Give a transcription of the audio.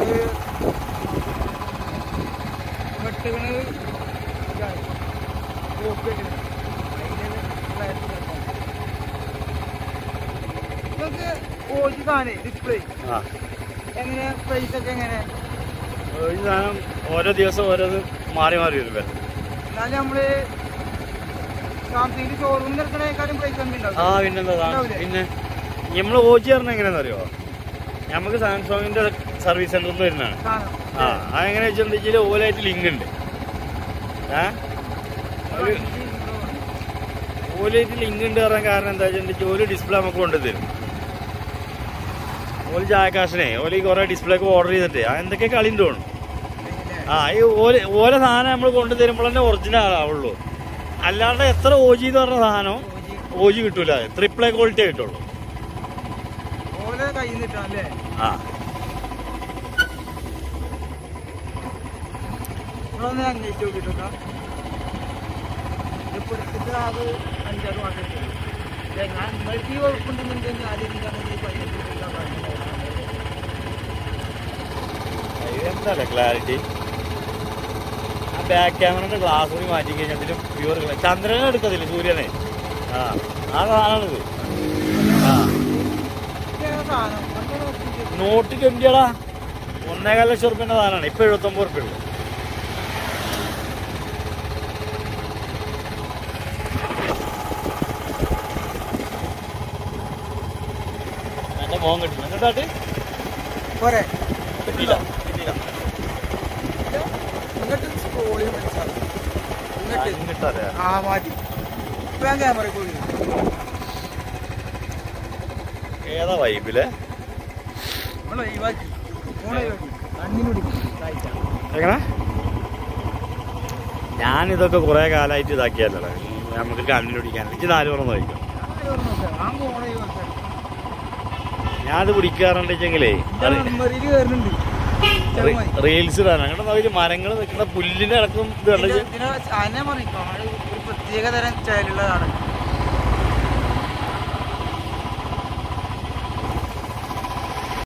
അത് വെട്ടുകണ് ഇതാണ്. കോപ്പി വെക്കണത്. അതിന് flat വെക്കണം. ഇതൊക്കെ ഓജി സാധനം ഡിസ്പ്ലേ ആ എങ്ങനെ പ്രൈസ് ഒക്കെ എങ്ങനെ ഈ സാധനം ഓരോ ദിവസം ഓരോന്ന് മാറി മാറി വരും വില എന്നാലും നമ്മള് സാംസങ്ങിന്റെ ഷോറൂമിൽ എടുക്കണേക്കാളും പ്രൈസ് കമ്മി ആ ഉണ്ടാവും പിന്നെന്താ സാധനം? ഉണ്ടാവൂലേ? പിന്നെ നമ്മൾ ഓജി പറഞ്ഞ എങ്ങനെയാണെന്ന് അറിയോ നമുക്ക് സാംസങ്ങിന്റെ സർവീസ് സെന്ററിൽ നിന്ന് വരുന്നതാണ് സാധനം ആ അതെങ്ങനെ വെച്ചിട്ടുണ്ടെങ്കിൽ ഓലായിട്ട് ലിങ്ക് ഉണ്ട് ഏ ഒരു ഓലായിട്ട് ലിങ്ക് ഉണ്ട് പറയാൻ കാരണം എന്താ വെച്ചിട്ടുണ്ടെങ്കിൽ ഒരു ഡിസ്പ്ലേ നമുക്ക് കൊണ്ടുതരും ഓല് ചായക്കാശനെ ഓല് കുറെ ഡിസ്പ്ലേ ഒക്കെ ഓർഡർ ചെയ്തിട്ട് ആ എന്തൊക്കെ കളിണ്ട് തോന്നുന്നു ആ ഈ ഓല ഓല സാധനം നമ്മൾ കൊണ്ടുതരുമ്പോൾ തന്നെ ഒറിജിനൽ ആവുള്ളൂ അല്ലാണ്ട് എത്ര ഓജി എന്ന് പറഞ്ഞ സാധനം ഓജി കിട്ടൂല ട്രിപ്പിൾ എ ക്വാളിറ്റി കിട്ടുള്ളൂ ഓലെ കയ്യിൽ നിന്നിട്ടാ അല്ലേ ആ ഇവിടെ ഒന്ന് അന്വേഷിച്ച് നോക്കിട്ടോ ഇപ്പൊ എടുത്തിട്ട് അത് അഞ്ചാറ് മാസം എടുത്തു. ഇല്ലേ, ഞാൻ നിങ്ങൾക്ക് ഈ വകുപ്പുണ്ടെന്നുണ്ടെങ്കിൽ ആദ്യം എനിക്കാണെങ്കിൽ പതിനെട്ട് രൂപ പറഞ്ഞിട്ടുണ്ടായിരുന്നു. എന്താ ക്ലാരിറ്റി ആ ബാക്ക് ക്യാമറയുടെ ഗ്ലാസ് കൂടി മാറ്റി കഴിഞ്ഞാൽ അതിലും പ്യൂർ ചന്ദ്രനെ എടുക്കത്തില്ല സൂര്യനെ ആ ആ സാധനമാണിത് ആ ഇതൊക്കെയാണ് സാധനം. അങ്ങനെ നോക്കിയിട്ട് നോട്ട് ട്വന്റിയടാ ഒന്നേകാൽ ലക്ഷം റുപ്യന്റെ സാധനമാണ് ഇപ്പൊ എഴുപത്തൊമ്പത് റുപ്യ ഉള്ളു എന്റെ മോൻ കിട്ടുന്നു എന്നിട്ടാട്ട് പോരെ കിട്ടിയില്ല കിട്ടിയില്ല എന്നിട്ട് സ്ക്രോൾ ചെയ്ത് വിളിച്ചാൽ എന്നിട്ട് കിട്ടാതെ ആ മതി ഇപ്പൊ ഞാൻ ക്യാമറ പോയി ഏതാ വൈബിലെ നമ്മൾ ഒഴിവാക്കി ഫോൺ ഒഴിവാക്കി കണ്ണിന് പിടിക്കും എങ്ങനെ ഞാനിതൊക്കെ കുറെ കാലമായിട്ട് ഇതാക്കിയല്ലേ നമുക്ക് കണ്ണിന് പിടിക്കാൻ എനിക്ക് നാല് പറഞ്ഞ് കഴിക്കും ആ ഫോൺ ഒഴിവാക്കി ഞാനത് പിടിക്കാറുണ്ടെങ്കിലേ മെമ്മറിയിൽ കയറുന്നുണ്ട് ചെറുമായി. റീൽസ് ഇടാൻ അങ്ങനെ നോക്കി മരങ്ങൾ നിൽക്കുന്ന പുല്ലിന്റെ ഇടക്കും ഇത് കണ്ടു ഇതിന് ഇതിന് അതിനെ പറയും കാട് ഒരു പ്രത്യേക തരം ചേലുള്ളതാണ്